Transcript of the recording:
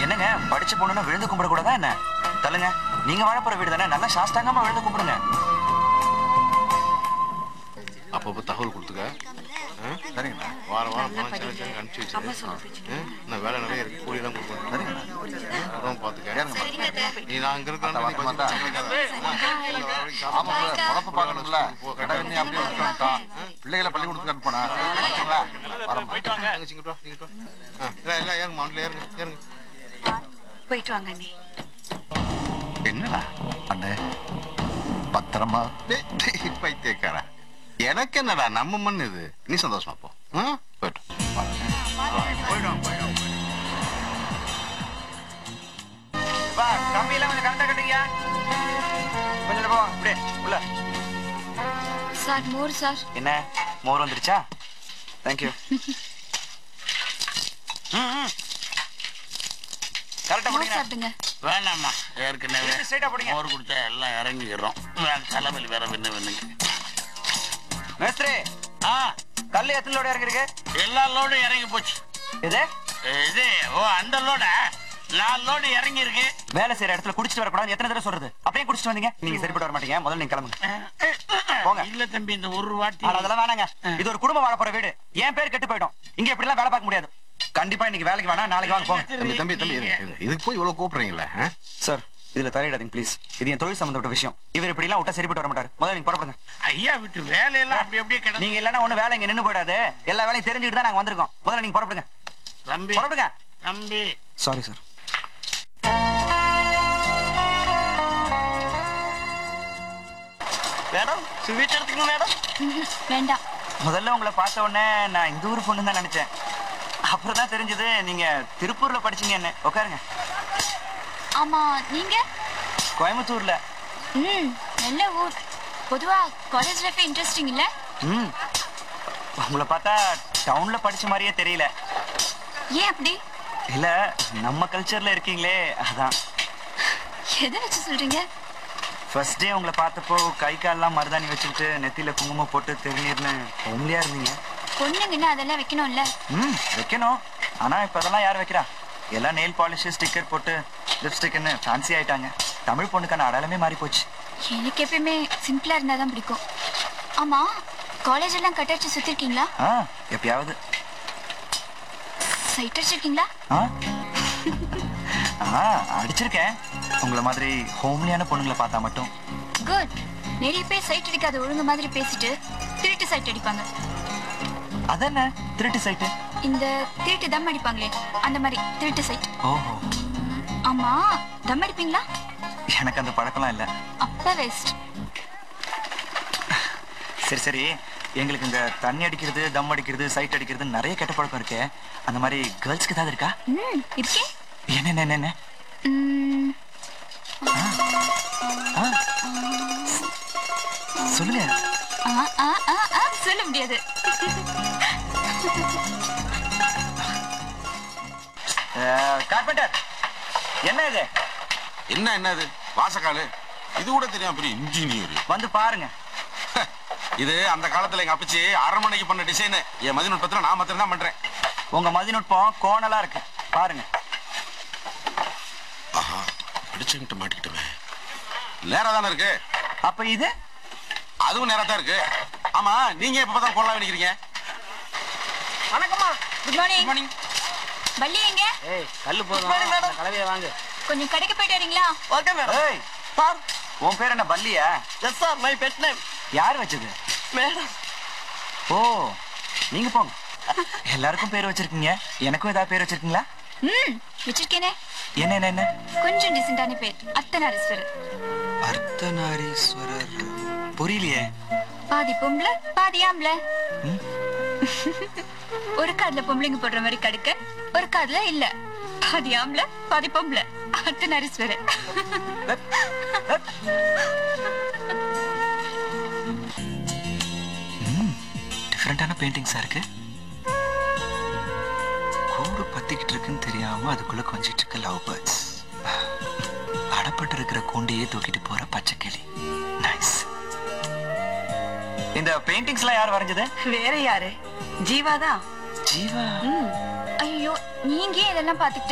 என்னங்க படிச்ச பொண்ணுன்னா விழுந்து கும்பிடக்கூடாதா என்ன தள்ளுங்க நீங்க வாழப்போற வீடு தானே நல்லா சாஸ்தாங்கமா விழுந்து கும்பிடுங்க அப்பப்போ தகவல் கொடுத்துக்க ஆ? சரிங்கண்ணா வாரம் வாரம் பணம் செலவு செலவு அனுப்பிச்சு வச்சிரு ஆ? இன்னும் வேலை நிறைய இருக்கு கூலியெல்லாம் கொடுக்கணும் சரிங்கண்ணா அதான் பார்த்துக்க நீ நான் அங்க இருக்கிறேன் நீ வாங்க, வாங்க. ஆமா உழப்பு பார்க்கணும்ல கடை எண்ணி அப்படியே விட்டு வந்துட்டோம் பிள்ளைகளை பள்ளிக்கூடத்துக்கு அனுப்பினா வரோம் போயிட்டு வாங்க அண்ணி என்னடா அண்ணே பத்திரமா டேய், டேய், பைத்தியக்கார எனக்கு என்னடா நம்ம மண் இது நீ சந்தோஷமா போ ஆ? போயிட்டு வா. போயிடும் போயிடும் வா கம்பி எல்லாம் கொஞ்சம் கரெக்டா கட்டுங்க கொஞ்சம் போ அப்படியே உள்ள சார் மோர் சார் என்ன மோர் வந்துருச்சா தேங்க்யூ கரெக்டா மோர் போடுங்க சாப்பிடுங்க வேணாம்மா ஏற்கனவே ஸ்ட்ரைட்டா போடுங்க மோர் குடிச்சா எல்லாம் இறங்கிக்கிறோம் வேற தலைவலி வேற வேணும் வேணுங்க மேஸ்திரி ஆ கல்லு எத்தனை லோடு இறங்கிருக்கு எல்லா லோடும் இறங்கி போச்சு இது இது ஓ அந்த லோட நாலு லோடு இறங்கி இருக்கு வேலை செய்யற இடத்துல குடிச்சிட்டு வரக்கூடாது எத்தனை தடவை சொல்றது அப்படியே குடிச்சிட்டு வந்தீங்க நீங்க சரிப்பட்டு வர மாட்டீங்க முதல்ல நீங்க கிளம்புங்க போங்க. இல்ல தம்பி இந்த ஒரு வாட்டி ஆனா அதெல்லாம் வேணாங்க இது ஒரு குடும்பம் வாழ போற வீடு என் பேர் கெட்டு போயிடும் இங்க இப்படி எல்லாம் வேலை பார்க்க முடியாது கண்டிப்பா இன்னைக்கு வேலைக்கு வேணாம் நாளைக்கு வாங்க போங்க தம்பி தம்பி தம்பி இருங்க, இருங்க. இதுக்கு போய் இவ்வளவு கூப்பிடுறீங்களே ஆ? சார் இதுல தலையிடாதீங்க ப்ளீஸ் இது என் தொழில் சம்பந்தப்பட்ட விஷயம் இவர் இப்படி எல்லாம் விட்டா சரிப்பட்டு வர மாட்டாரு முதல்ல நீங்க புறப்படுங்க ஐயா விட்டு வேலையெல்லாம் அப்படி அப்படியே கிடந்து நீங்க இல்லன்னா ஒண்ணு வேலை இங்க நின்னு போயிடாது எல்லா வேலையும் தெரிஞ்சுக்கிட்டு தான் நாங்க வந்திருக்கோம் முதல்ல நீங்க புறப்படுங்க தம்பி புறப்படுங்க தம்பி சாரி சார் மேடம் ஸ்வீட் எடுத்துக்கணும் மேடம் ம்ஹும், வேண்டாம் முதல்ல உங்களை பார்த்த உடனே நான் இந்த ஊர் பொண்ணு தான் நினைச்சேன் அப்புறம் தான் தெரிஞ்சது நீங்க திருப்பூர்ல படிச்சீங்க என்ன உட்காருங்க ஆமா நீங்க கோயம்புத்தூர்ல ம் நல்ல ஊர் பொதுவா காலேஜ் லைஃப் இன்ட்ரெஸ்டிங் இல்ல ம் உங்களை பார்த்தா டவுன்ல படிச்ச மாதிரியே தெரியல ஏன் அப்படி இல்ல நம்ம கல்ச்சர்ல இருக்கீங்களே அதான் எதை வச்சு சொல்றீங்க ஃபர்ஸ்ட் டே உங்களை பார்த்தப்போ கை கால்லாம் மருதாணி வச்சுக்கிட்டு நெத்தியில குங்குமம் போட்டு திருநீர்னு ஹோம்லியா இருந்தீங்க பொண்ணுங்கன்னா அதெல்லாம் வைக்கணும்ல ம் வைக்கணும் ஆனா இப்ப அதெல்லாம் யார் வைக்கிறா எல்லாம் நெயில் பாலிஷ் ஸ்டிக்கர் போட்டு லிப்ஸ்டிக்னு ஃபேன்சி ஆயிட்டாங்க தமிழ் பொண்ணுக்கான அடையாளமே மாறி போச்சு எனக்கு எப்பயுமே சிம்பிளா இருந்தா தான் பிடிக்கும் ஆமா காலேஜ் எல்லாம் கட் அடிச்சு சுத்திருக்கீங்களா ஆ எப்பயாவது சைட் அடிச்சிருக்கீங்களா ஆ ஆ அடிச்சிருக்கேன் உங்களை மாதிரி ஹோம்லியான பொண்ணுங்களை பார்த்தா மட்டும் குட் நிறைய பேர் சைட் அடிக்காத ஒழுங்கு மாதிரி பேசிட்டு திருட்டு சைட் அடிப்பாங்க அதென்ன திருட்டு சைட்டு இந்த திருட்டு தம் அடிப்பாங்களே அந்த மாதிரி திருட்டு சைட் ஓஹோ ஆமா தம் அடிப்பீங்களா எனக்கு அந்த பழக்கம்லாம் இல்லை அப்ப வேஸ்ட் சரி சரி எங்களுக்கு இந்த தண்ணி அடிக்கிறது தம் அடிக்கிறது சைட் அடிக்கிறது நிறைய கெட்ட பழக்கம் இருக்கு அந்த மாதிரி கேர்ள்ஸ்க்கு ஏதாவது இருக்கா ம் இருக்கே என்ன என்ன, என்ன என்ன ம், ஆ. சொல்லுங்க ஆ, ஆ, ஆ, ஆ, சொல்ல முடியாது கார்பெண்டர் என்ன இது என்ன என்னது வாசக்காலு இது கூட தெரியாம பெரிய இன்ஜினியர் வந்து பாருங்க இது அந்த காலத்துல எங்க அப்பச்சி அரண்மனைக்கு பண்ண டிசைன் என் மதிநுட்பத்துல நான் மாத்திரம் தான் பண்றேன் உங்க மதிநுட்பம் கோணலா இருக்கு பாருங்க ஆஹா பிடிச்சங்கிட்ட மாட்டிக்கிட்டோமே நேரா தானே இருக்கு அப்ப இது அதுவும் நேரா தான் இருக்கு ஆமா நீங்க எப்ப பார்த்தா கொள்ளா வேணிக்கிறீங்க வணக்கம்மா குட் மார்னிங் மார்னிங் வள்ளி எங்க ஏய் கல்லு போதும் கலவையை வாங்க கொஞ்சம் கடைக்கு போயிட்டு வரீங்களா ஓகே மேடம் ஏய் சார் உன் பேர் என்ன பல்லியா yes sir my pet name யார் வச்சது மேடம் ஓ நீங்க போங்க எல்லாருக்கும் பேர் வச்சிருக்கீங்க எனக்கும் ஏதாவது பேர் வச்சிருக்கீங்களா ம் வச்சிருக்கேனே என்ன என்ன என்ன கொஞ்சம் டிசென்டான பேர் அர்த்தநாரீஸ்வரர் அர்த்தநாரீஸ்வரர் புரியலையே பாதி பொம்பளை பாதி ஆம்பளை ம்? ஒரு காதுல பொம்பளைங்க போடுற மாதிரி கடுக்க ஒரு காதுல இல்ல பாதி ஆம்பளை பாதி பொம்பளை அர்த்தநாரீஸ்வரர் டிஃப்ரெண்டான பெயிண்டிங்ஸா இருக்கு கூடு பத்திக்கிட்டு இருக்குன்னு தெரியாம அதுக்குள்ள கொஞ்சிட்டு இருக்க லவ் பேர்ட்ஸ் அடப்பட்டு இருக்கிற கூண்டையே தூக்கிட்டு போற பச்சைக்கிளி நைஸ் இந்த பெயிண்டிங்ஸ்லாம் யார் வரைஞ்சது வேற யாரு ஜீவாதான் ஜீவா ஐயோ நீங்க ஏன் இதெல்லாம் பாத்துக்கிட்டு